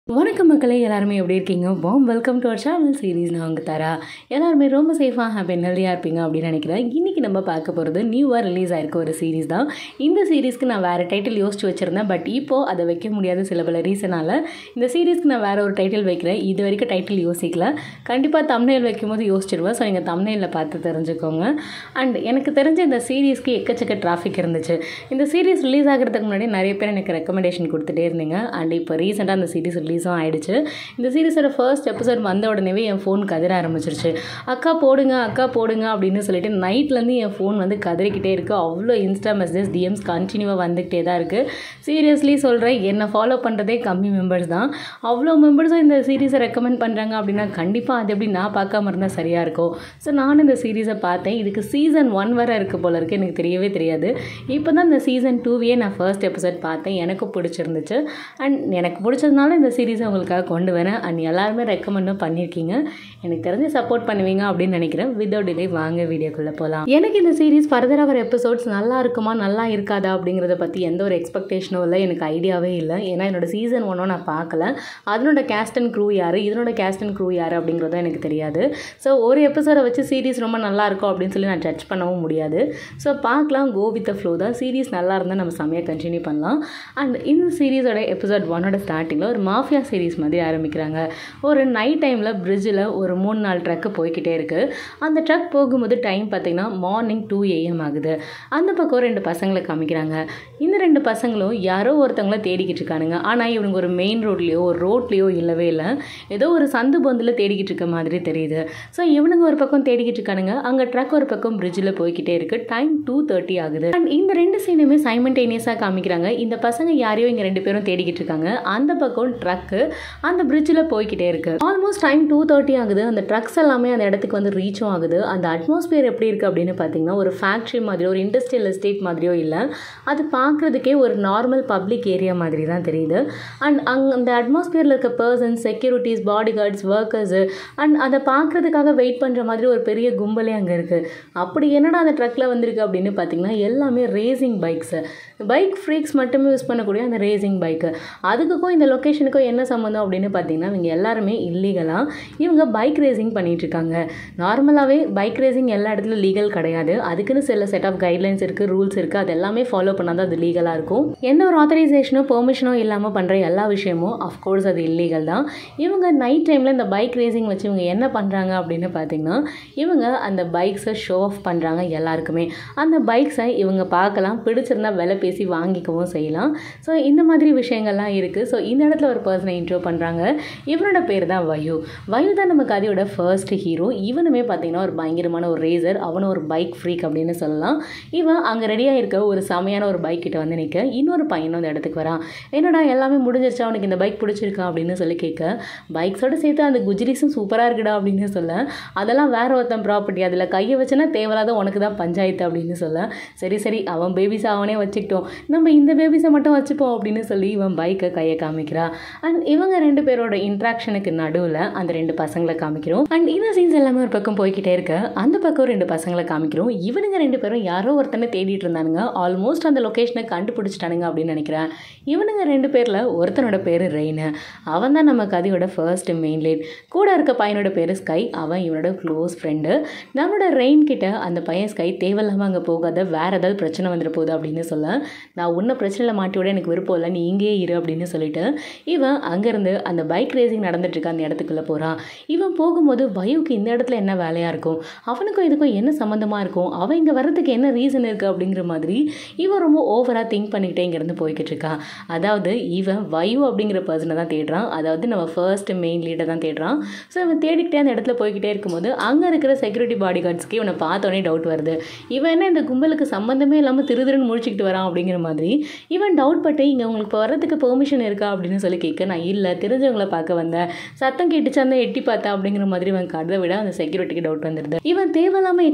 வணக்கம் மக்களே எல்லாருமே எப்படி இருக்கீங்க warm welcome to our channel series நான் உங்கள் தரா எல்லாருமே ரொம்ப சேஃபாக ஹாப்பி ஹெல்தியாக இருப்பீங்க அப்படின்னு நினைக்கிறேன் இன்றைக்கி நம்ம பார்க்க போகிறது நியூவாக ரிலீஸ் ஆயிருக்க ஒரு சீரீஸ் தான் இந்த சீரீஸ்க்கு நான் வேறு டைட்டில் யோசிச்சு வச்சுருந்தேன் பட் இப்போது அதை வைக்க முடியாத சில பல ரீசனால் இந்த சீரீஸ்க்கு நான் வேறு ஒரு டைட்டில் வைக்கிறேன் இது வரைக்கும் டைட்டில் யோசிக்கல கண்டிப்பாக தம்னைல் வைக்கும்போது யோசிச்சிருவேன் ஸோ நீங்கள் தம்னைலில் பார்த்து தெரிஞ்சுக்கோங்க அண்ட் எனக்கு தெரிஞ்ச இந்த சீரீஸ்க்கு எக்கச்சக்க டிராஃபிக் இருந்துச்சு இந்த சீரீஸ் ரிலீஸ் ஆகிறதுக்கு முன்னாடி நிறைய பேர் எனக்கு ரெக்கமெண்டேஷன் கொடுத்துட்டே இருந்தீங்க அண்ட் இப்போ ரீசெண்டாக அந்த சீரீஸ் ரிலீஸும் ஆயிடுச்சு இந்த சீரீஸோட ஃபர்ஸ்ட் எபிசோட் வந்த உடனேவே என் ஃபோன் கதற ஆரம்பிச்சிருச்சு அக்கா போடுங்க அக்கா போடுங்க அப்படின்னு சொல்லிட்டு நைட்லேருந்து என் ஃபோன் வந்து கதறிக்கிட்டே இருக்குது அவ்வளோ இன்ஸ்டா மெசேஜ் டிஎம்ஸ் கண்டினியூவாக வந்துக்கிட்டே தான் இருக்குது சீரியஸ்லி சொல்கிறேன் என்னை ஃபாலோ பண்ணுறதே கம்மி மெம்பர்ஸ் தான் அவ்வளோ மெம்பர்ஸும் இந்த சீரீஸை ரெக்கமெண்ட் பண்ணுறாங்க அப்படின்னா கண்டிப்பாக அது எப்படி நான் பார்க்காம இருந்தால் சரியாக இருக்கும் ஸோ நானும் இந்த சீரீஸை பார்த்தேன் இதுக்கு சீசன் ஒன் வரை இருக்குது போல இருக்குது எனக்கு தெரியவே தெரியாது இப்போ தான் இந்த சீசன் டூவே நான் ஃபர்ஸ்ட் எபிசோட் பார்த்தேன் எனக்கும் பிடிச்சிருந்துச்சு அண்ட் எனக்கு பிடிச்சதுனால இந்த சீரீஸை உங்களுக்காக கொண்டு வரேன் அண்ட் எல்லாருமே ரெக்கமெண்டும் பண்ணியிருக்கீங்க எனக்கு தெரிஞ்சு சப்போர்ட் பண்ணுவீங்க அப்படின்னு நினைக்கிறேன் வித்தவுட் டிலே வாங்க வீடியோக்குள்ளே போகலாம் எனக்கு இந்த சீரீஸ் ஃபர்தராக வர எபிசோட்ஸ் நல்லா இருக்குமா நல்லா இருக்காதா அப்படிங்கிறத பற்றி எந்த ஒரு எக்ஸ்பெக்டேஷனும் இல்லை எனக்கு ஐடியாவே இல்லை ஏன்னா என்னோட சீசன் ஒன்றும் நான் பார்க்கல அதனோட கேஸ்ட் அண்ட் க்ரூ யார் இதனோட கேஸ்ட் அண்ட் க்ரூ யார் அப்படிங்கிறதும் எனக்கு தெரியாது ஸோ ஒரு எபிசோடை வச்சு சீரீஸ் ரொம்ப நல்லா இருக்கும் அப்படின்னு சொல்லி நான் ஜட்ஜ் பண்ணவும் முடியாது ஸோ பார்க்கலாம் கோ வித் ஃப்ளோ தான் சீரீஸ் நல்லா இருந்தால் நம்ம செம்மையாக கண்டினியூ பண்ணலாம் அண்ட் இந்த சீரீஸோட எபிசோட் ஒன்னோட ஸ்டார்டிங்கில் ஒரு மாஃபியா சீரீஸ் மாதிரி ஆரம்பிக்கிறாங்க ஒரு நைட் டைமில் பிரிட்ஜில் ஒரு மூணு நாலு ட்ரக்கு போய்கிட்டே இருக்குது அந்த ட்ரக் போகும்போது டைம் பார்த்திங்கன்னா மார்னிங் டூ ஏஎம் ஆகுது அந்த பக்கம் ரெண்டு பசங்களை காமிக்கிறாங்க இந்த ரெண்டு பசங்களும் யாரோ ஒருத்தவங்கள தேடிக்கிட்டு இருக்கானுங்க ஆனால் இவனுங்க ஒரு மெயின் ரோட்லேயோ ஒரு ரோட்லேயோ இல்லவே இல்லை ஏதோ ஒரு சந்து பொந்தில் தேடிக்கிட்டு இருக்க மாதிரி தெரியுது ஸோ இவனுங்க ஒரு பக்கம் தேடிக்கிட்டு இருக்கானுங்க அங்கே ட்ரக் ஒரு பக்கம் பிரிட்ஜில் போய்கிட்டே இருக்குது டைம் டூ தேர்ட்டி ஆகுது அண்ட் இந்த ரெண்டு சீனுமே சைமன்டேனியஸாக காமிக்கிறாங்க இந்த பசங்க யாரையோ இங்கே ரெண்டு பேரும் தேடிக்கிட்டு இருக்காங்க அந்த பக்கம் ட்ரக்கு அந்த பிரிட்ஜில் போய்கிட்டே இருக்கு ஆல்மோஸ்ட் டைம் டூ தேர்ட்டி ஆகுது அந்த ட்ரக்ஸ் எல்லாமே அந்த இடத்துக்கு வந்து ரீச்சும் ஆகுது அந்த அட்மாஸ்பியர் எப்படி இருக்குது அப்படின்னு பார்த்தீங்கன்னா ஒரு ஃபேக்ட்ரி மாதிரியோ ஒரு இண்டஸ்ட்ரியல் எஸ்டேட் மாதிரியோ இல்லை அது பார்க்குறதுக்கே ஒரு நார்மல் பப்ளிக் ஏரியா மாதிரி தான் தெரியுது அண்ட் அங் அந்த அட்மாஸ்பியரில் இருக்க persons securities bodyguards workers and அதை பார்க்குறதுக்காக வெயிட் பண்ணுற மாதிரி ஒரு பெரிய கும்பலே அங்கே இருக்குது அப்படி என்னடா அந்த ட்ரக்கில் வந்திருக்கு அப்படின்னு பார்த்தீங்கன்னா எல்லாமே ரேசிங் பைக்ஸு பைக் ஃப்ரீக்ஸ் மட்டுமே யூஸ் பண்ணக்கூடிய அந்த ரேசிங் பைக்கு அதுக்கும் இந்த லொக்கேஷனுக்கும் என்ன சம்மந்தம் அப்படின்னு பார்த்தீங்கன்னா இவங்க எல்லாருமே இல்லீகலாக இவங்க பைக் ரேசிங் பண்ணிகிட்டு இருக்காங்க நார்மலாகவே பைக் ரேசிங் எல்லா இடத்துலையும் லீகல் கிடையாது அதுக்குன்னு சில செட் ஆஃப் கைட்லைன்ஸ் இருக்குது ரூல்ஸ் இருக்குது அது எல்லாமே ஃபாலோ பண்ணால் தான் அது லீகலாக இருக்கும் எந்த ஒரு ஆத்தரைசேஷனோ பெர்மிஷனோ இல்லாமல் பண்ணுற எல்லா விஷயமும் அஃப்கோர்ஸ் அது இல்லீகல் தான் இவங்க நைட் டைமில் இந்த பைக் ரேசிங் வச்சு இவங்க என்ன பண்ணுறாங்க அப்படின்னு பார்த்தீங்கன்னா இவங்க அந்த பைக்ஸை ஷோ ஆஃப் பண்ணுறாங்க எல்லாருக்குமே அந்த பைக்ஸை இவங்க பார்க்கலாம் பிடிச்சிருந்தா விலை பேசி வாங்கிக்கவும் செய்யலாம் ஸோ இந்த மாதிரி விஷயங்கள்லாம் இருக்குது ஸோ இந்த இடத்துல ஒரு பர்சனை இன்ட்ரோ பண்ணுறாங்க இவனோட பேர் தான் வயு வயு தான் நம்ம கதையோட ஃபர்ஸ்ட் ஹீரோ இவனுமே பார்த்தீங்கன்னா ஒரு பயங்கரமான ஒரு ரேசர் அவனும் ஒரு பைக் ஃப்ரீக் அப்படின்னு சொல்லலாம் இவன் அங்கே ரெடியாக இருக்க ஒரு செமையான ஒரு பைக் கிட்ட வந்து நிற்க இன்னொரு பையனும் அந்த இடத்துக்கு வரான் என்னடா எல்லாமே முடிஞ்சிருச்சா அவனுக்கு இந்த பைக் பிடிச்சிருக்கா அப்படின்னு சொல்லி கேட்க பைக்ஸோட சேர்த்து அந்த குஜிரிஸும் சூப்பராக இருக்குடா அப்படின்னு சொல்ல அதெல்லாம் வேற ஒருத்தன் ப்ராப்பர்ட்டி அதில் கையை வச்சுன்னா தேவையில்லாத உனக்கு தான் பஞ்சாயத்து அப்படின்னு சொல்ல சரி சரி அவன் பேபிஸ் அவனே வச்சுக்கிட்டோம் நம்ம இந்த பேபிஸை மட்டும் வச்சுப்போம் அப்படின்னு சொல்லி இவன் பைக்கை கையை காமிக்கிறா அண்ட் இவங்க ரெண்டு பேரோட இன்ட்ராக்ஷனுக்கு நடுவில் அந்த ரெண்டு பசங்களை காமிக்கிறோம் அண்ட் இந்த சீன்ஸ் எல்லாமே ஒரு பக்கம் போய்கிட்டே இருக்க அந்த பக்கம் ரெண்டு பசங்களை காமிக்கிறோம் இவனுங்க ரெண்டு பேரும் யாரோ ஒருத்தனை தேடிட்டு இருந்தானுங்க ஆல்மோஸ்ட் அந்த லொக்கேஷனை கண்டுபிடிச்சிட்டானுங்க அப்படின்னு நினைக்கிறேன் இவனுங்க ரெண்டு பேரில் ஒருத்தனோட பேர் ரெயின் அவன் தான் நம்ம கதையோட ஃபர்ஸ்ட் மெயின் லீட் கூட இருக்க பையனோட பேர் ஸ்கை அவன் இவனோட க்ளோஸ் ஃப்ரெண்டு நம்மளோட ரெயின் கிட்ட அந்த பையன் ஸ்கை தேவையில்லாமல் அங்கே போகாத வேற ஏதாவது பிரச்சனை வந்துட போகுது அப்படின்னு சொல்ல நான் உன்ன பிரச்சனையில் மாட்டி விட எனக்கு விருப்பம் இல்லை நீ இங்கேயே இரு அப்படின்னு சொல்லிட்டு இவன் அங்கேருந்து அந்த பைக் ரேசிங் நடந்துட்டு இருக்க அந்த இடத்துக்குள்ளே போகிறான் இவன் போகும்போது வயுக்கு இந்த இடத்துல என்ன வேலையாக இருக்கும் அவனுக்கும் இதுக்கும் என்ன சம்மந்தமாக இருக்கும் அவன் இங்கே வர்றதுக்கு என்ன ரீசன் இருக்குது அப்படிங்கிற மாதிரி இவன் ரொம்ப ஓவராக திங்க் பண்ணிக்கிட்டே இங்கேருந்து போய்கிட்டு இருக்கான் அதாவது இவன் வயு அப்படிங்கிற பர்சனை தான் தேடுறான் அதாவது நம்ம ஃபர்ஸ்ட் மெயின் லீடை தான் தேடுறான் ஸோ இவன் தேடிக்கிட்டே அந்த இடத்துல போய்கிட்டே இருக்கும்போது அங்கே இருக்கிற செக்யூரிட்டி பாடி கார்ட்ஸ்க்கு இவனை பார்த்தோன்னே டவுட் வருது இவன் என்ன இந்த கும்பலுக்கு சம்மந்தமே இல்லாமல் திருதிருன்னு முழிச்சிக்கிட்டு வரான் அப்படிங்கிற மாதிரி இவன் டவுட் பட்டு இங்கே உங்களுக்கு இப்போ வர்றதுக்கு பெர்மிஷன் இருக்கா அப்படின்னு சொல்லி கேட்க நான் இல்லை தெரிஞ்சவங்கள பார்க்க வந்தேன் சத்தம் கேட்டுச்சு அந்த எட்டி பார்த்தா அப்படிங்கிற மாதிரி இவன் கதை விட அந்த செக்யூரிட்டிக்கு டவுட் வந்துடுது இவன் தேவையில்லாமல் எக்கச்சக்கமாக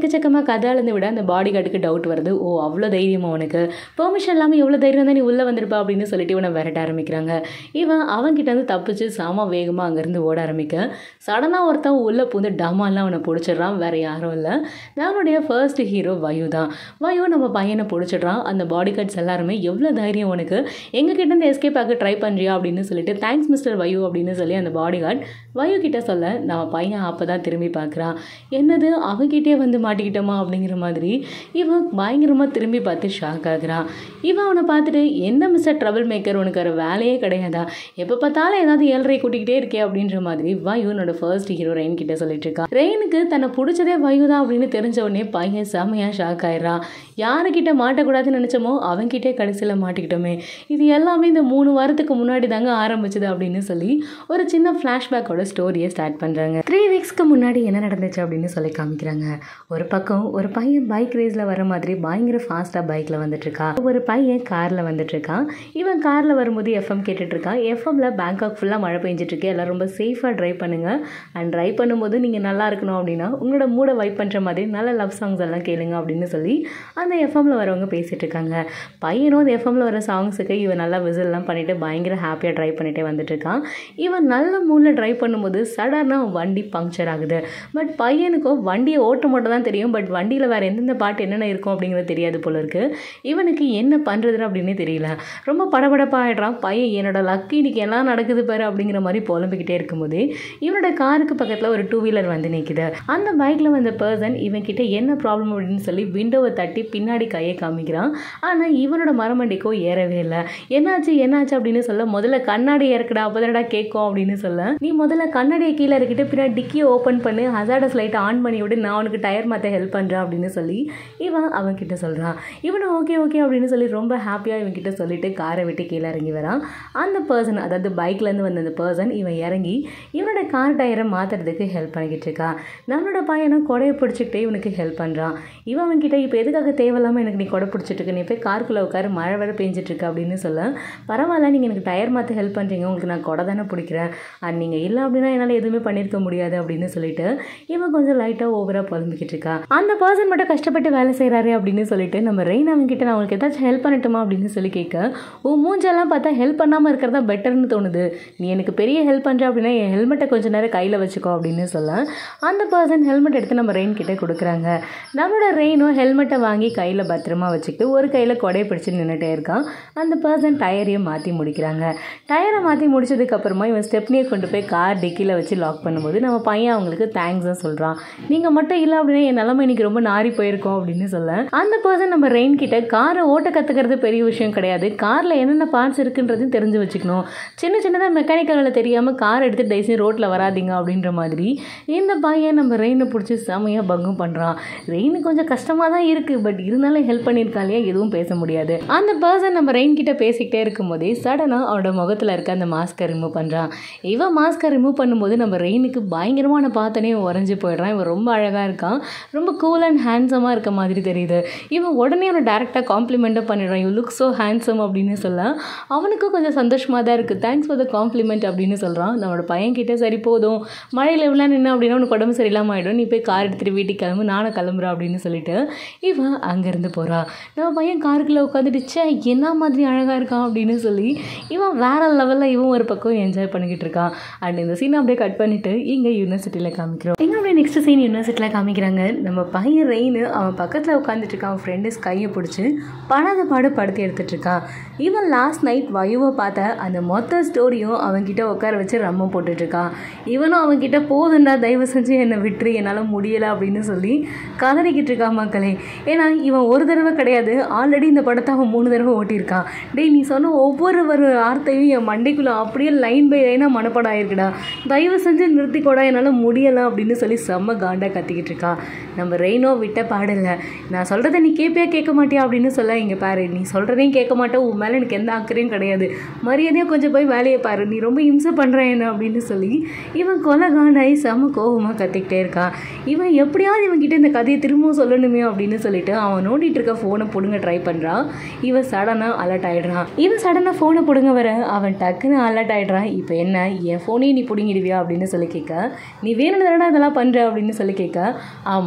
இவன் கதாலேருந்து விட அந்த பாடி கார்டுக்கு டவுட் வருது ஓ அவ்வளோ தைரியமா உனக்கு பெர்மிஷன் இல்லாமல் எவ்வளோ தைரியம் தான் நீ உள்ளே வந்திருப்பா அப்படின்னு சொல்லிட்டு இவனை விரட்ட ஆரம்பிக்கிறாங்க இவன் அவன்கிட்ட இருந்து தப்பிச்சு சாம வேகமாக அங்கேருந்து ஓட ஆரம்பிக்க சடனாக ஒருத்தன் உள்ளே பூந்து டமாலாம் அவனை பிடிச்சிடுறான் வேற யாரும் இல்லை நம்மளுடைய ஃபர்ஸ்ட் ஹீரோ வயு தான் வயு நம்ம பையனை பிடிச்சிடுறான் அந்த பாடி கார்ட்ஸ் எல்லாருமே எவ்வளோ தைரியம் உனக்கு எங்ககிட்ட இருந்து எஸ்கேப் ஆக ட்ரை பண்ணுறியா அப்படின்னு சொல்லிட்டு தேங்க்ஸ் மிஸ்டர் வயு அப்படின்னு சொல்லி அந்த பாடி கார்டு வயு கிட்ட சொல்ல நம்ம பையன் அப்போ தான் திரும்பி பார்க்குறான் என்னது அவன்கிட்டே வந்து மாட்டிக்கிட்டோமா அப்படிங்கிற மாதிரி இவன் பயங்கரமாக திரும்பி பார்த்து ஷாக் ஆகுறான் இவன் அவனை பார்த்துட்டு என்ன மிஸ்டர் ட்ரபிள் மேக்கர் உனக்கு ஒரு வேலையே கிடையாதா எப்போ பார்த்தாலும் ஏதாவது ஏழரை கூட்டிக்கிட்டே இருக்கே அப்படின்ற மாதிரி வயு என்னோட ஃபர்ஸ்ட் ஹீரோ ரெயின் கிட்ட சொல்லிட்டு இருக்கான் ரெயினுக்கு தன்னை பிடிச்சதே வயு தான் அப்படின்னு தெரிஞ்ச உடனே பையன் செமையாக ஷாக் ஆயிடுறான் யாருக்கிட்ட மாட்டக்கூடாதுன்னு நினச்சோமோ அவன்கிட்டே கடைசியில் மாட்டிக்கிட்டோமே இது எல்லாமே இந்த மூணு வாரத்துக்கு முன்னாடி தாங்க ஆரம்பிச்சது அப்படின்னு சொல்லி ஒரு சின்ன ஃப்ளாஷ்பேக்கோட ஸ்டோரியை ஸ்டார்ட் பண்ணுறாங்க த்ரீ வீக்ஸ்க்கு முன்னாடி என்ன நடந்துச்சு அப்படின்னு சொல்லி காமிக்கிறாங்க ஒரு பக்கம் ஒரு பையன் பைக் ரேஸில் வர மாதிரி பயங்கர ஃபாஸ்ட்டாக பைக்கில் வந்துட்டு இருக்கா ஒரு பையன் காரில் வந்துட்டு இருக்கான் இவன் காரில் வரும்போது எஃப்எம் கேட்டுட்டு இருக்கான் எஃப்எம்ல பேங்காக் ஃபுல்லாக மழை பெஞ்சிட்டு இருக்கு எல்லாம் ரொம்ப சேஃபாக ட்ரைவ் பண்ணுங்க அண்ட் ட்ரைவ் பண்ணும்போது நீங்கள் நல்லா இருக்கணும் அப்படின்னா உங்களோட மூடை வைப் பண்ணுற மாதிரி நல்ல லவ் சாங்ஸ் எல்லாம் கேளுங்க அப்படின்னு சொல்லி அந்த எஃப்எம்ல வரவங்க பேசிட்டு இருக்காங்க பையனும் அந்த எஃப்எம்ல வர சாங்ஸுக்கு இவன் நல்லா விசில்லாம் பண்ணிட்டு பயங்கர ஹாப்பியாக ட்ரைவ் பண்ணிட்டே வந்துட்டு இருக்கான் இவன் நல்ல மூடில் ட்ரைவ் பண்ணும்போது சடனாக வண்டி பங்க்சர் ஆகுது பட் பையனுக்கும் வண்டியை ஓட்ட மட்டும் தான் தெரியும் பட் வண்டியில் வேறு எந்தெந்த பாட்டு என்னென்ன இருக்கும் அப்படிங்கிறது தெரியாது போல இருக்கு இவனுக்கு என்ன பண்ணுறது அப்படின்னே தெரியல ரொம்ப படபடப்பாக ஆயிடுறான் பையன் என்னோட லக்கு இன்னைக்கு எல்லாம் நடக்குது பாரு அப்படிங்கிற மாதிரி புலம்பிக்கிட்டே இருக்கும்போது இவனோட காருக்கு பக்கத்தில் ஒரு டூ வீலர் வந்து நிற்குது அந்த பைக்கில் வந்த பர்சன் இவன் கிட்ட என்ன ப்ராப்ளம் அப்படின்னு சொல்லி விண்டோவை தட்டி பின்னாடி கையை காமிக்கிறான் ஆனால் இவனோட மரமண்டிக்கோ ஏறவே இல்லை என்னாச்சு என்னாச்சு அப்படின்னு சொல்ல முதல்ல கண்ணாடி இறக்குடா அப்போதானடா கேட்கும் அப்படின்னு சொல்ல நீ முதல்ல கண்ணாடியை கீழே இருக்கிட்டு பின்னாடி டிக்கியை ஓப்பன் பண்ணி ஹசார்டஸ் லைட்டை ஆன் பண்ணி விட்டு நான் உனக்கு டயர் மாற்ற ஹெல்ப் பண்ணுறேன் அப்படின்னு சொல்லி இவன் அவன் கிட்ட சொல்கிறான் இவனும் ஓகே ஓகே அப்படின்னு சொல்லி ரொம்ப ஹாப்பியாக இவன் கிட்ட சொல்லிட்டு காரை விட்டு கீழே இறங்கி வரான் அந்த பர்சன் அதாவது பைக்லேருந்து வந்த அந்த பர்சன் இவன் இறங்கி இவனோட கார் டயரை மாற்றுறதுக்கு ஹெல்ப் பண்ணிக்கிட்டு இருக்கான் நம்மளோட பையனும் கொடையை பிடிச்சிக்கிட்டே இவனுக்கு ஹெல்ப் பண்ணுறான் இவன் அவன்கிட்ட இப்போ எதுக்காக தேவையில்லாமல் எனக்கு நீ கொடை பிடிச்சிட்டு இருக்க நீ போய் காருக்குள்ளே உட்காரு மழை வேறு பெஞ்சிட்டு இருக்கு அப்படின்னு சொல்ல பரவாயில்ல நீங்கள் எனக்கு டயர் மாற்ற ஹெல்ப் பண்ணுறீங்க உங்களுக்கு நான் கொடை தானே பிடிக்கிறேன் அண்ட் நீங்கள் இல்லை அப்படின்னா என்னால் எதுவுமே பண்ணியிருக்க முடியாது அப்படின்னு சொல்லிட்டு இவன் கொஞ்சம் லைட்டாக ஓவராக புலம்பிக்கிட்டு இருக்கா அந்த பர்சன் மட்டும் கஷ்டப்பட்டு வேலை செய்கிறாரு அப்படின்னு சொல்லிட்டு நம்ம ரெயின் அவன்கிட்ட நான் உங்களுக்கு ஏதாச்சும் ஹெல்ப் பண்ணட்டுமா அப்படின்னு சொல்லி கேட்க உன் மூஞ்செல்லாம் பார்த்தா ஹெல்ப் பண்ணாமல் இருக்கிறதா பெட்டர்னு தோணுது நீ எனக்கு பெரிய ஹெல்ப் பண்ணுற அப்படின்னா என் ஹெல்மெட்டை கொஞ்சம் நேரம் கையில் வச்சுக்கோ அப்படின்னு சொல்ல அந்த பர்சன் ஹெல்மெட் எடுத்து நம்ம ரெயின் கிட்ட கொடுக்குறாங்க நம்மளோட ரெயினும் ஹெல்மெட்டை வாங்கி கையில் பத்திரமா வச்சுக்கிட்டு ஒரு கையில் கொடையை பிடிச்சி நின்றுட்டே இருக்கான் அந்த பர்சன் டயரையும் மாற்றி முடிக்கிறாங்க டயரை மாற்றி முடிச்சதுக்கப்புறமா இவன் ஸ்டெப்னியை கொண்டு போய் கார் டிக்கியில் வச்சு லாக் பண்ணும்போது நம்ம பையன் அவங்களுக்கு தேங்க்ஸும் சொல்கிறான் நீங்கள் மட்டும் இல்லை அப்படின்னா என் நிலமை இன்னைக்கு ரொம்ப நாரி போயிருக்கோம் அப்படின்னு சொல்ல அந்த பர்சன் நம்ம ரெயின் கிட்ட காரை ஓட்ட கற்றுக்கிறது பெரிய விஷயம் கிடையாது காரில் என்னென்ன பார்ட்ஸ் இருக்குன்றதையும் தெரிஞ்சு வச்சுக்கணும் சின்ன சின்னதாக மெக்கானிக்கல் வேலை தெரியாமல் கார் எடுத்து டைசி ரோட்டில் வராதீங்க அப்படின்ற மாதிரி இந்த பையன் நம்ம ரெயினை பிடிச்சி செமையாக பங்கும் பண்ணுறான் ரெயின் கொஞ்சம் கஷ்டமாக தான் இருக்குது பட் இருந்தாலும் ஹெல்ப் பண்ணியிருக்கான் இல்லையா எதுவும் பேச முடியாது அந்த பர்சன் நம்ம ரெயின் கிட்ட பேசிக்கிட்டே இருக்கும்போதே சடனாக அவனோட முகத்தில் இருக்க அந்த மாஸ்கை ரிமூவ் பண்ணுறான் இவன் மாஸ்கை ரிமூவ் பண்ணும்போது நம்ம ரெயினுக்கு பயங்கரமான பார்த்தனே உறைஞ்சி போயிடுறான் இவன் ரொம்ப அழகாக இருக்கான் ரொம்ப கூல் அண்ட் ஹேண்ட்ஸமாக இருக்க மாதிரி தெரியுது இவன் உடனே அவனை டேரெக்டாக காம்ப்ளிமெண்ட்டும் பண்ணிடுறான் யூ லுக் ஸோ ஹேண்ட்ஸம் அப்படின்னு சொல்ல அவனுக்கும் கொஞ்சம் சந்தோஷமாக தான் இருக்குது தேங்க்ஸ் ஃபார் த காம்ப்ளிமெண்ட் அப்படின்னு சொல்கிறான் நம்மளோட பையன் கிட்ட சரி போதும் மழையில் எவ்வளோ நின்று அப்படின்னா உனக்கு உடம்பு சரியில்லாமல் ஆகிடும் நீ போய் கார் எடுத்துகிட்டு வீட்டுக்கு கிளம்பு நானும் கிளம்புறேன் அப்படின்னு சொல்லிட்டு இவன் அங்கேருந்து போகிறா நம்ம பையன் காருக்குள்ளே உட்காந்துட்டு ச்சே என்ன மாதிரி அழகாக இருக்கான் அப்படின்னு சொல்லி இவன் வேற லெவலில் இவன் ஒரு பக்கம் என்ஜாய் பண்ணிக்கிட்டு இருக்கான் அண்ட் இந்த சீனை அப்படியே கட் பண்ணிட்டு இங்கே யூனிவர்சிட்டியில் காமிக்கிறோம் எங்கே அப்படியே நெக்ஸ்ட் சீன் யூனிவர்சிட்டியில் காமிக்கிறாங்க நம்ம பையன் ரெயின் அவன் பக்கத்தில் உட்காந்துட்டு இருக்கான் அவன் ஃப்ரெண்டு கையை பிடிச்சி படாத பாடு படுத்தி எடுத்துட்டு இருக்கான் இவன் லாஸ்ட் நைட் வயுவை பார்த்த அந்த மொத்த ஸ்டோரியும் அவன்கிட்ட உட்கார வச்சு ரம்மம் போட்டுட்டு இருக்கான் இவனும் அவன்கிட்ட போதுண்டா தயவு செஞ்சு என்னை விட்டுரு என்னால் முடியலை அப்படின்னு சொல்லி கதறிக்கிட்டு இருக்கான் மக்களே ஏன்னா இவன் ஒரு தடவை கிடையாது ஆல்ரெடி இந்த படத்தை அவன் மூணு தடவை ஓட்டியிருக்கான் டேய் நீ சொன்ன ஒவ்வொரு ஒரு வார்த்தையும் என் மண்டைக்குள்ளே அப்படியே லைன் பை லைனாக மனப்படம் ஆயிருக்குடா தயவு செஞ்சு நிறுத்திக்கோடா என்னால் முடியலை அப்படின்னு சொல்லி செம்ம காண்டா கத்திக்கிட்டு இருக்கா நம்ம ரெயினோ விட்ட பாடல நான் சொல்கிறத நீ கேட்பியா கேட்க மாட்டியா அப்படின்னு சொல்ல இங்கே பாரு நீ சொல்கிறதையும் கேட்க மாட்டேன் உன் மேலே எனக்கு எந்த அக்கறையும் கிடையாது மரியாதையாக கொஞ்சம் போய் வேலையை பாரு நீ ரொம்ப இம்சை பண்ணுற என்ன அப்படின்னு சொல்லி இவன் கொலை காண்டாகி செம்ம கோபமாக கத்திக்கிட்டே இருக்கான் இவன் எப்படியாவது இவன்கிட்ட இந்த கதையை திரும்பவும் சொல்லணுமே அப்படின்னு சொல்லிட்டு அவன் நோண்டிட்டு இருக்க ஃபோனை பிடுங்க ட்ரை பண்ணுறான் இவன் சடனாக அலர்ட் ஆகிடுறான் இவன் சடனாக ஃபோனை பிடுங்க வர அவன் டக்குன்னு அலர்ட் ஆகிடுறான் இப்போ என்ன என் ஃபோனையும் நீ பிடுங்கிடுவியா அப்படின்னு சொல்லி கேட்க நீ வேணும்னு தானடா இதெல்லாம் பண்ணுற அப்படின்னு சொல்லி கேட்க ஆமாம்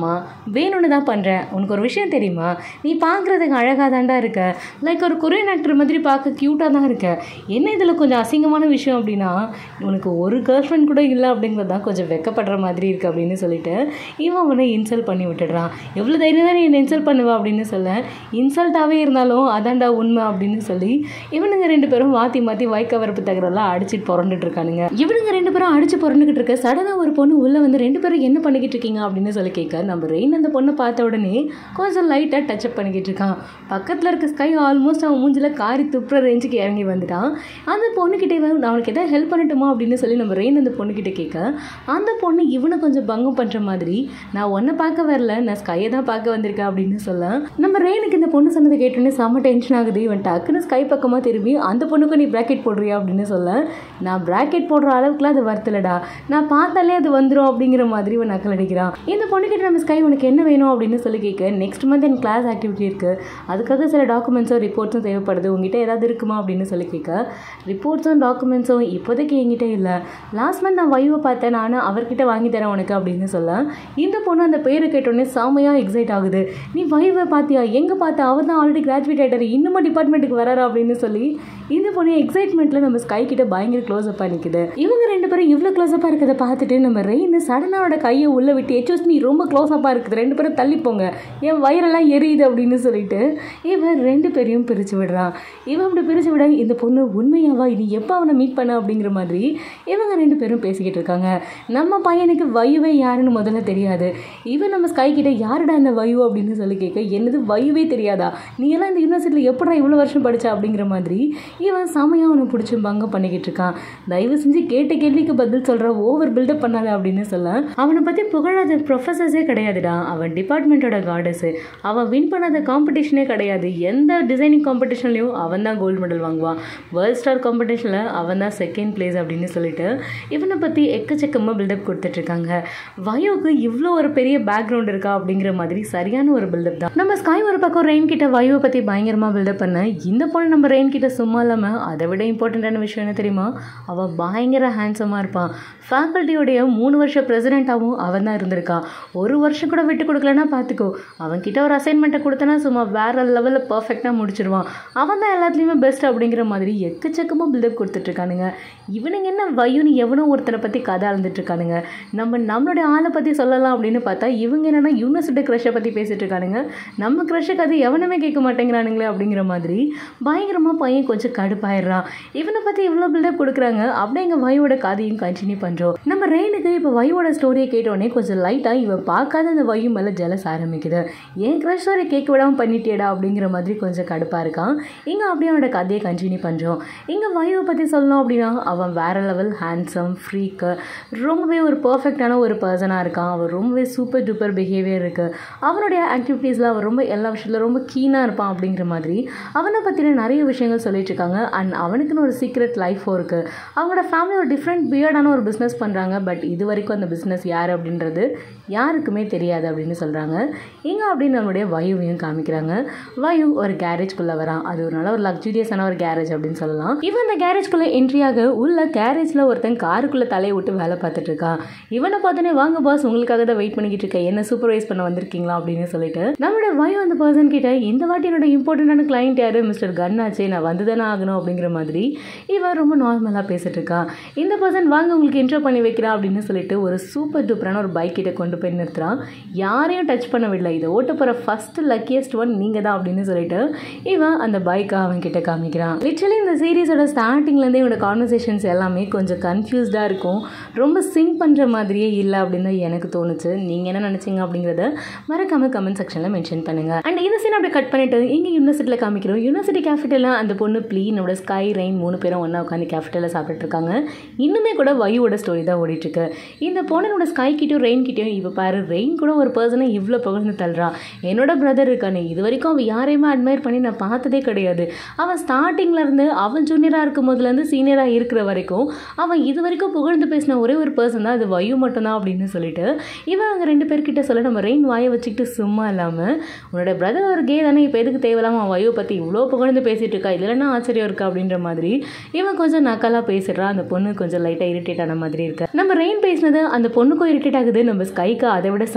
வேணும்னு தான் பண்ணுறேன் உனக்கு ஒரு விஷயம் தெரியுமா நீ பார்க்குறதுக்கு அழகாக தாண்டா இருக்க லைக் ஒரு கொரியன் ஆக்டர் மாதிரி பார்க்க க்யூட்டாக தான் இருக்க என்ன இதில் கொஞ்சம் அசிங்கமான விஷயம் அப்படின்னா உனக்கு ஒரு கேர்ள் ஃப்ரெண்ட் கூட இல்லை அப்படிங்கிறது தான் கொஞ்சம் வெக்கப்படுற மாதிரி இருக்குது அப்படின்னு சொல்லிட்டு இவன் அவனை இன்சல்ட் பண்ணி விட்டுடுறான் எவ்வளோ தைரியம் தான் நீ என்னை இன்சல்ட் பண்ணுவா அப்படின்னு சொல்ல இன்சல்ட்டாகவே இருந்தாலும் அதான்டா உண்மை அப்படின்னு சொல்லி இவனுங்க ரெண்டு பேரும் மாற்றி மாற்றி வாய்க்கவரப்பு தகரெல்லாம் அடிச்சுட்டு புரண்டுட்டு இருக்கானுங்க இவனுங்க ரெண்டு பேரும் அடிச்சு புரண்டுக்கிட்டு இருக்க சடனாக ஒரு பொண்ணு உள்ளே வந்து ரெண்டு பேரும் என்ன பண்ணிக்கிட்டு இருக்கீங்க அப்படின்னு சொல்லி கேட்க நம்ம ரெயின் அந்த பொண்ணை பார்த்த உடனே கொஞ்சம் லைட்டாக டச்சப் பண்ணிக்கிட்டு இருக்கான் பக்கத்தில் இருக்க ஸ்கை ஆல்மோஸ்ட் அவன் மூஞ்சில் காரி துப்புற ரேஞ்சுக்கு இறங்கி வந்துட்டான் அந்த பொண்ணுக்கிட்டே வந்து அவனுக்கு எதாவது ஹெல்ப் பண்ணட்டுமா அப்படின்னு சொல்லி நம்ம ரெயின் அந்த பொண்ணுக்கிட்ட கேட்க அந்த பொண்ணு இவனை கொஞ்சம் பங்கம் பண்ணுற மாதிரி நான் ஒன்றை பார்க்க வரல நான் ஸ்கையை தான் பார்க்க வந்திருக்கேன் அப்படின்னு சொல்ல நம்ம ரெயினுக்கு இந்த பொண்ணு சொன்னதை கேட்டோன்னே செம்ம டென்ஷன் ஆகுது இவன் டக்குன்னு ஸ்கை பக்கமாக திரும்பி அந்த பொண்ணுக்கு நீ ப்ராக்கெட் போடுறியா அப்படின்னு சொல்ல நான் ப்ராக்கெட் போடுற அளவுக்குலாம் அது வருத்தலடா நான் பார்த்தாலே அது வந்துடும் அப்படிங்கிற மாதிரி இவன் நக்கல் அடிக்கிறான் இந்த பொண்ணுக்கிட்ட நம்ம ஸ்கை உனக்கு என்ன வேணும் அப்படின்னு சொல்லி கேட்க நெக்ஸ்ட் மந்த் என் கிளாஸ் ஆக்டிவிட்டி இருக்குது அதுக்காக சில டாக்குமெண்ட்ஸும் ரிப்போர்ட்ஸும் தேவைப்படுது உங்ககிட்ட ஏதாவது இருக்குமா அப்படின்னு சொல்லி கேட்க ரிப்போர்ட்ஸும் டாக்குமெண்ட்ஸும் இப்போதைக்கு என்கிட்ட இல்லை லாஸ்ட் மந்த் நான் வைவை பார்த்தேன் நான் அவர்கிட்ட வாங்கி தரேன் உனக்கு அப்படின்னு சொல்ல இந்த பொண்ணு அந்த பேரை கேட்டோடனே செமையாக எக்ஸைட் ஆகுது நீ வைவை பார்த்தியா எங்கே பார்த்த அவர் தான் ஆல்ரெடி கிராஜுவேட் ஆகிட்டார் இன்னுமா டிபார்ட்மெண்ட்டுக்கு வராரா அப்படின்னு சொல்லி இந்த பொண்ணு எக்ஸைட்மெண்ட்டில் நம்ம ஸ்கை கிட்ட பயங்கர க்ளோஸ் அப்பாக நிற்குது இவங்க ரெண்டு பேரும் இவ்வளோ க்ளோஸ் அப்பாக இருக்கிறத பார்த்துட்டு நம்ம ரெயின் சடனாவோட கையை உள்ளே விட்டு எச்ஓஸ் நீ ரொம்ப க்ளோஸ் அப்பாக இருக்குது ரெண்டு பேரும் தள்ளி போங்க என் வயிறெல்லாம் எரியுது அப்படின்னு சொல்லிட்டு இவன் ரெண்டு பேரையும் பிரித்து விடுறான் இவன் அப்படி பிரித்து விட இந்த பொண்ணு உண்மையாவா இது எப்போ அவனை மீட் பண்ண அப்படிங்கிற மாதிரி இவங்க ரெண்டு பேரும் பேசிக்கிட்டு இருக்காங்க நம்ம பையனுக்கு வயுவே யாருன்னு முதல்ல தெரியாது இவன் நம்ம ஸ்கை கிட்ட யாருடா இந்த வயு அப்படின்னு சொல்லி கேட்க என்னது வயுவே தெரியாதா நீ எல்லாம் இந்த யூனிவர்சிட்டியில் எப்படா இவ்வளோ வருஷம் படிச்ச அப்படிங்கிற மாதிரி இவன் செமையாக அவனை பிடிச்சி பங்கம் பண்ணிக்கிட்டு இருக்கான் தயவு செஞ்சு கேட்ட கேள்விக்கு பதில் சொல்கிற ஓவர் பில்டப் பண்ணாத அப்படின்னு சொல்ல அவனை பற்றி புகழாத ப்ரொஃபஸர்ஸே கிடையாதுடா அவன் டிபார்ட்மெண்ட்டோட காடஸு அவன் வின் பண்ணாத காம்படிஷனே கிடையாது எந்த டிசைனிங் காம்படிஷன்லையும் அவன் தான் கோல்டு மெடல் வாங்குவான் வேர்ல்ட் ஸ்டார் காம்படிஷனில் அவன் தான் செகண்ட் பிளேஸ் அப்படின்னு சொல்லிட்டு இவனை பற்றி எக்கச்சக்கமாக பில்டப் கொடுத்துட்ருக்காங்க வயோக்கு இவ்வளோ ஒரு பெரிய பேக்ரவுண்ட் இருக்கா அப்படிங்கிற மாதிரி சரியான ஒரு பில்டப் தான் நம்ம ஸ்கை ஒரு பக்கம் ரெயின் கிட்ட வயோவை பற்றி பயங்கரமாக பில்டப் பண்ண இந்த பொண்ணு நம்ம ரெயின் கிட்ட சும்மா இல்லாமல் அதை விட இம்பார்ட்டண்ட்டான விஷயம் என்ன தெரியுமா அவள் பயங்கர ஹேண்ட்ஸமாக இருப்பான் ஃபேக்கல்ட்டியோடைய மூணு வருஷம் பிரசிடெண்ட்டாகவும் அவன் தான் இருந்திருக்கான் ஒரு வருஷம் கூட விட்டு கொடுக்கலன்னா பார்த்துக்கோ அவன் கிட்ட ஒரு அசைன்மெண்ட்டை கொடுத்தனா சும்மா வேற லெவலில் பர்ஃபெக்டாக முடிச்சிருவான் அவன் தான் எல்லாத்துலேயுமே பெஸ்ட் அப்படிங்கிற மாதிரி எக்கச்சக்கமாக பில்டப் கொடுத்துட்ருக்கானுங்க இவனுங்க என்ன வயுன்னு எவனோ ஒருத்தனை பற்றி கதை அளந்துட்டு இருக்கானுங்க நம்ம நம்மளுடைய ஆளை பற்றி சொல்லலாம் அப்படின்னு பார்த்தா இவங்க என்னன்னா யூனிவர்சிட்டி க்ரஷை பற்றி பேசிட்டு இருக்கானுங்க நம்ம க்ரஷை கதை எவனுமே கேட்க மாட்டேங்கிறானுங்களே அப்படிங்கிற மாதிரி பயங்கரமாக பையன் கொஞ்சம் கடுப்பாயிடுறான் இவனை பற்றி இவ்வளோ பில்டப் கொடுக்குறாங்க அப்படியே எங்கள் வயோட கதையும் கண்டினியூ பண்ணுறோம் நம்ம ரெயினுக்கு இப்போ வயோட ஸ்டோரியை கேட்டோடனே கொஞ்சம் லைட்டாக இவன் பார்க்காத அந்த வயு மேலே ஜலஸ் ஆரம்பிக்குது என் க்ரஷ் ஸ்டோரி கேட்க விடாமல் பண்ணிட்டேடா அப்படிங்கிற மாதிரி கொஞ்சம் கடுப்பாக இருக்கான் இங்கே அப்படியே அவனோட கதையை கண்டினியூ பண்ணுறோம் இங்கே வயோவை பற்றி சொல்லணும் அப்படின்னா அவன் வேற லெவல் ஹேண்ட்ஸம் ஃப்ரீக்கு ரொம்பவே ஒரு பர்ஃபெக்டான ஒரு பர்சனாக இருக்கான் அவன் ரொம்பவே சூப்பர் டூப்பர் பிஹேவியர் இருக்குது அவனுடைய ஆக்டிவிட்டீஸில் அவன் ரொம்ப எல்லா விஷயத்தில் ரொம்ப கீனாக இருப்பான் அப்படிங்கிற மாதிரி அவனை பற்றின நிறைய விஷயங்கள் சொல்லிட்டு இருக்காங்க அண்ட் அவனுக்குன்னு ஒரு சீக்ரெட் லைஃபும் இருக்குது அவங்களோட ஃபேமிலி ஒரு டிஃப்ரெண்ட் பியர்டான ஒரு பிஸ்னஸ் பண்ணுறாங்க பட் இது வரைக்கும் அந்த பிஸ்னஸ் யார் அப்படின்றது யாருக்குமே தெரியாது அப்படின்னு சொல்கிறாங்க இங்கே அப்படின்னு நம்மளுடைய வயுவையும் காமிக்கிறாங்க வயு ஒரு கேரேஜ்குள்ளே வரான் அது ஒரு நல்ல ஒரு லக்ஸூரியஸான ஒரு கேரேஜ் அப்படின்னு சொல்லலாம் இவன் அந்த கேரேஜ்குள்ளே என்ட்ரியாக உள்ள கேரேஜில் ஒருத்தன் காருக்குள்ளே தலையை விட்டு வேலை பார்த்துட்டு இருக்கான் இவனை பார்த்தோன்னே வாங்க பாஸ் உங்களுக்காக தான் வெயிட் பண்ணிக்கிட்டு இருக்கேன் என்ன சூப்பர்வைஸ் பண்ண வந்திருக்கீங்களா அப்படின்னு சொல்லிட்டு நம்மளோட வயு அந்த பர்சன் கிட்ட இந்த வாட்டி என்னோட இம்பார்ட்டண்டான கிளைண்ட் யாரு மிஸ்டர் கன்னாச்சே நான் வந்து தானே ஆகணும் அப்படிங்கிற மாதிரி இவன் ரொம்ப நார்மலாக பேசிட்டு இருக்கான் இந்த பர்சன் வாங்க உங்களுக்கு இன்ட்ரோ பண்ணி வைக்கிறா அப்படின்னு சொல்லிட்டு ஒரு சூப்பர் டூப்பரான ஒரு பைக் கிட்ட கொண்டு போய் நிறுத்துறான் யாரையும் டச் பண்ண விடல இதை ஓட்ட போகிற ஃபர்ஸ்ட் லக்கியஸ்ட் ஒன் நீங்கள் தான் அப்படின்னு சொல்லிட்டு இவன் அந்த பைக்கை அவன் கிட்ட காமிக்கிறான் லிட்ரலி இந்த சீரீஸோட ஸ்டார்டிங்லேருந்தே இவனோட கான்வர்சேஷன்ஸ் எல்லாமே கொஞ்சம் கன்ஃபியூஸ்டாக இருக்கும் ரொம்ப சிங்க் பண்ணுற மாதிரியே இல்லை அப்படின்னு தான் எனக்கு தோணுச்சு நீங்கள் என்ன நினச்சிங்க அப்படிங்கிறத மறக்காம கமெண்ட் செக்ஷனில் மென்ஷன் பண்ணுங்கள் அண்ட் இந்த சீன் அப்படியே கட் பண்ணிட்டு இங்கே யூனிவர்சிட்டியில் காமிக்கிறோம் யூனிவர்சிட்டி கேஃபிட்டலில் அந்த பொண்ணு ப்ளீனோட ஸ்கை ரெயின் மூணு பேரும் ஒன்றா உட்காந்து கேஃபிட்டலில் சாப்பிட்டுட்டு இருக்காங்க இன்னுமே கூட வயுவோட ஸ்டோரி தான் ஓடிட்டுருக்கு இந்த பொண்ணனோட ஸ்கை கிட்டயும் ரெயின் கிட்டயும் இப்போ பாரு ரெயின் கூட ஒரு பர்சனை இவ்வளோ புகழ்ந்து தள்ளுறான் என்னோட பிரதர் இருக்கானே இது வரைக்கும் அவன் யாரையுமே அட்மையர் பண்ணி நான் பார்த்ததே கிடையாது அவன் ஸ்டார்டிங்ல இருந்து அவன் ஜூனியராக இருக்கும் போதுலேருந்து சீனியராக இருக்கிற வரைக்கும் அவன் இது வரைக்கும் புகழ்ந்து பேசின ஒரே ஒரு பர்சன் தான் அது வயு மட்டும்தான் அப்படின்னு சொல்லிட்டு இவன் அவங்க ரெண்டு பேர்கிட்ட சொல்ல நம்ம ரெயின் வாயை வச்சுக்கிட்டு சும்மா இல்லாமல் உன்னோட பிரதர் ஒரு கே தானே இப்போ எதுக்கு தேவையில்லாம அவன் வயு பற்றி இவ்வளோ புகழ்ந்து பேசிட்டு இருக்கா இதுல என்ன ஆச்சரியம் இருக்கா அப்படின்ற மாதிரி இவன் கொஞ்சம் நக்கலாக பேசிடுறான் அந்த பொண்ணு கொஞ்சம் லைட்டாக இரிட்டேட் ஆன மாதிரி இருக்கு நம்ம ரெயின் பேசினது அந்த பொண்ணுக்கும் இரிட்டேட் ஆகுது நம்ம ஸ்கைக்கு அதை விட செம்ம காண்டு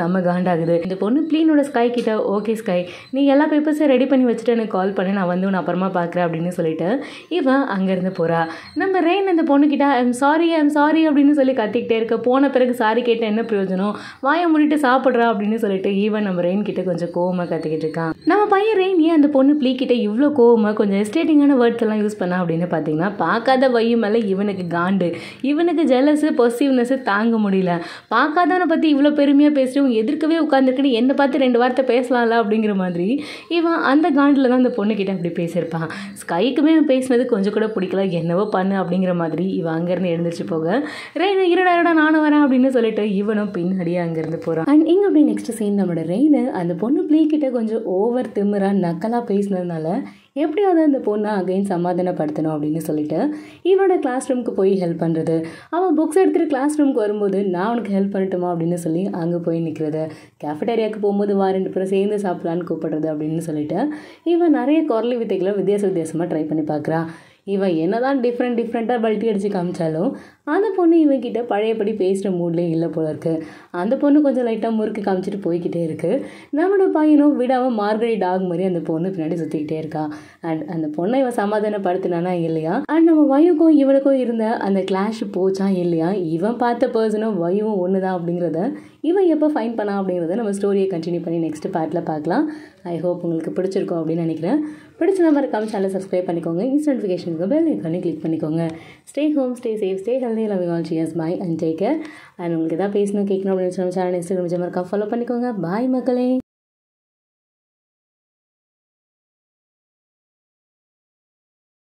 காண்டாகுது இந்த பொண்ணு ப்ளீனோட ஸ்கை கிட்ட ஓகே ஸ்கை நீ எல்லா பேப்பர்ஸையும் ரெடி பண்ணி வச்சுட்டு எனக்கு கால் பண்ணி நான் வந்து உன்னை அப்புறமா பார்க்குறேன் அப்படின்னு சொல்லிட்டு இவன் அங்கேருந்து போகிறா நம்ம ரெயின் அந்த பொண்ணுக்கிட்ட ஐம் சாரி ஐம் சாரி அப்படின்னு சொல்லி கத்திக்கிட்டே இருக்க போன பிறகு சாரி கேட்ட என்ன பிரயோஜனம் வாயை மூடிட்டு சாப்பிட்றா அப்படின்னு சொல்லிட்டு ஈவன் நம்ம ரெயின் கிட்ட கொஞ்சம் கோவமாக கத்திக்கிட்டு இருக்கான் நம்ம பையன் ரெயின் ஏன் அந்த பொண்ணு ப்ளீ கிட்ட இவ்வளோ கோவமாக கொஞ்சம் எஸ்டேட்டிங்கான வேர்ட்ஸ் எல்லாம் யூஸ் பண்ணா அப்படின்னு பார்த்தீங்கன்னா பார்க்காத வையும் மேலே இவனுக்கு காண்டு இவனுக்கு ஜெலஸு பொசிவ்னஸ் தாங்க முடியல பார்க்காதவனை பற்றி இவ்வளோ பெருமையாக பேசிட்டு இவன் எதிர்க்கவே உட்காந்துருக்குன்னு என்னை பார்த்து ரெண்டு வார்த்தை பேசலாம்ல அப்படிங்கிற மாதிரி இவன் அந்த காண்டில் தான் அந்த பொண்ணுக்கிட்ட அப்படி பேசியிருப்பான் ஸ்கைக்குமே இவன் பேசினது கொஞ்சம் கூட பிடிக்கல என்னவோ பண்ணு அப்படிங்கிற மாதிரி இவன் அங்கேருந்து எழுந்திரிச்சு போக ரெயின் இருடா இருடா நானும் வரேன் அப்படின்னு சொல்லிட்டு இவனும் பின்னாடியே அங்கேருந்து போகிறான் அண்ட் இங்கே அப்படி நெக்ஸ்ட் சீன் நம்மளோட ரெயின் அந்த பொண்ணு ப்ளீ கிட்ட கொஞ்சம் ஓவர் திமிரா நக்கலாக பேசினதுனால எப்படியாவது அந்த பொண்ணை அகைன் சமாதானப்படுத்தணும் அப்படின்னு சொல்லிட்டு இவனோட கிளாஸ் ரூமுக்கு போய் ஹெல்ப் பண்ணுறது அவன் புக்ஸ் எடுத்துகிட்டு கிளாஸ் ரூமுக்கு வரும்போது நான் உனக்கு ஹெல்ப் பண்ணட்டுமா அப்படின்னு சொல்லி அங்கே போய் நிற்கிறது கேஃபடேரியாவுக்கு போகும்போது வா ரெண்டு பேரும் சேர்ந்து சாப்பிட்லான்னு கூப்பிடுறது அப்படின்னு சொல்லிட்டு இவன் நிறைய குரலி வித்தைகளை வித்தியாச வித்தியாசமாக ட்ரை பண்ணி பார்க்குறான் இவன் என்னதான் டிஃப்ரெண்ட் டிஃப்ரெண்ட்டாக பல்ட்டி அடித்து காமிச்சாலும் அந்த பொண்ணு இவன்கிட்ட பழையபடி பேசுகிற மூட்லேயே இல்லை போல இருக்கு அந்த பொண்ணு கொஞ்சம் லைட்டாக முறுக்கு காமிச்சிட்டு போய்கிட்டே இருக்குது நம்மளோட பையனும் விடாமல் மார்கழி டாக் மாதிரி அந்த பொண்ணு பின்னாடி சுற்றிக்கிட்டே இருக்கா அண்ட் அந்த பொண்ணை இவன் சமாதானப்படுத்தினானா இல்லையா அண்ட் நம்ம வயுக்கும் இவனுக்கும் இருந்த அந்த கிளாஷ் போச்சா இல்லையா இவன் பார்த்த பர்சனும் வயுவும் ஒன்று தான் அப்படிங்கிறத இவன் எப்போ ஃபைன் பண்ணா அப்படிங்கிறத நம்ம ஸ்டோரியை கண்டினியூ பண்ணி நெக்ஸ்ட் பார்ட்டில் பார்க்கலாம் ஐ ஹோப் உங்களுக்கு பிடிச்சிருக்கும் அப்படின்னு நினைக்கிறேன் பிடிச்ச நம்பர் கம் சேனல் சப்ஸ்கிரைப் பண்ணிக்கோங்க இன்ஸ்ட் நோட்டிஃபிகேஷனுக்கு பெல் ஐக்கானே கிளிக் பண்ணிக்கோங்க stay home stay safe stay healthy loving all cheers bye and take care and உங்களுக்கு எதாவது பேசணும் கேட்கணும் அப்படின்னு சொன்ன சேனல் இன்ஸ்டாகிராம் மறக்காம ஃபாலோ பண்ணிக்கோங்க பாய் மக்களே